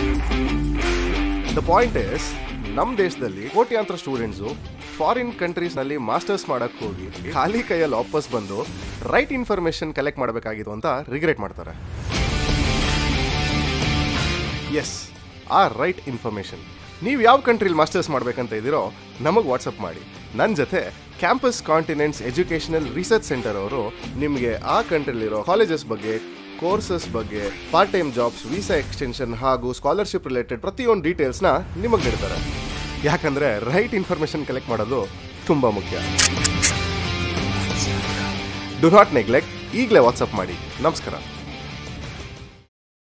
the point is ನಮ್ಮ ದೇಶದಲ್ಲಿ ಕೋಟ್ಯಾಂತರ ಸ್ಟೂಡೆಂಟ್ಸು ಫಾರಿನ್ ಕಂಟ್ರೀಸ್ನಲ್ಲಿ ಮಾಸ್ಟರ್ಸ್ ಮಾಡಕ್ ಹೋಗಿ ಖಾಲಿ ಕೈಯಲ್ಲಿ ವಾಪಸ್ ಬಂದು ರೈಟ್ ಇನ್ಫಾರ್ಮೇಶನ್ ಕಲೆಕ್ಟ್ ಮಾಡಬೇಕಾಗಿತ್ತು ಅಂತ ರಿಗ್ರೆಟ್ ಮಾಡ್ತಾರೆ ಎಸ್ ಆ ರೈಟ್ ಇನ್ಫಾರ್ಮೇಶನ್ ನೀವು ಯಾವ ಕಂಟ್ರಿಲಿ ಮಾಸ್ಟರ್ಸ್ ಮಾಡ್ಬೇಕಂತ ಇದ್ದೀರೋ ನಮಗೆ ವಾಟ್ಸಪ್ ಮಾಡಿ ನನ್ನ ಜೊತೆ campus continents educational research center ಅವರು ನಿಮಗೆ ಆ ಕಂಟ್ರಿಲಿರೋ ಕಾಲೇಜಸ್ ಬಗ್ಗೆ ಕೋರ್ಸಸ್ ಬಗ್ಗೆ part time jobs visa extension ಹಾಗೂ ಸ್ಕಾಲರ್ಶಿಪ್ ರಿಲೇಟೆಡ್ ಪ್ರತಿಯೊಂದು ಡೀಟೇಲ್ಸ್ನ ನಿಮಗೆ ನೀಡ್ತಾರೆ ಯಾಕಂದರೆ ರೈಟ್ ಇನ್ಫಾರ್ಮೇಷನ್ ಕಲೆಕ್ಟ್ ಮಾಡೋದು ತುಂಬ ಮುಖ್ಯ ಡು ನಾಟ್ ನೆಗ್ಲೆಕ್ಟ್ ಈಗಲೇ ವಾಟ್ಸಪ್ ಮಾಡಿ ನಮಸ್ಕಾರ